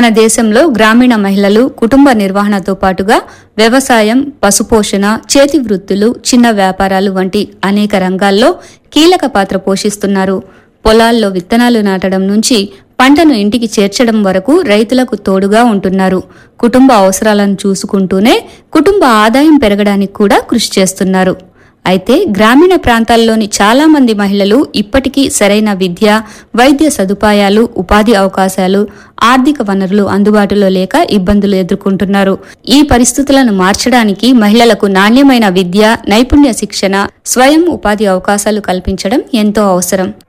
దేశంలో గ్రామీణ మహిళలు కుటుంబ నిర్వహణతో పాటుగా వ్యవసాయం పశుపోషణ చేతి వృత్తులు చిన్న వ్యాపారాలు వంటి అనేక రంగాల్లో కీలక పాత్ర పోషిస్తున్నారు పొలాల్లో విత్తనాలు నాటడం నుంచి పంటను ఇంటికి చేర్చడం వరకు రైతులకు తోడుగా ఉంటున్నారు కుటుంబ అవసరాలను చూసుకుంటూనే కుటుంబ ఆదాయం పెరగడానికి కూడా కృషి చేస్తున్నారు అయితే గ్రామీణ ప్రాంతాల్లోని చాలా మంది మహిళలు ఇప్పటికీ సరైన విద్య వైద్య సదుపాయాలు ఉపాధి అవకాశాలు ఆర్థిక వనరులు అందుబాటులో లేక ఇబ్బందులు ఎదుర్కొంటున్నారు ఈ పరిస్థితులను మార్చడానికి మహిళలకు నాణ్యమైన విద్య నైపుణ్య శిక్షణ స్వయం ఉపాధి అవకాశాలు కల్పించడం ఎంతో అవసరం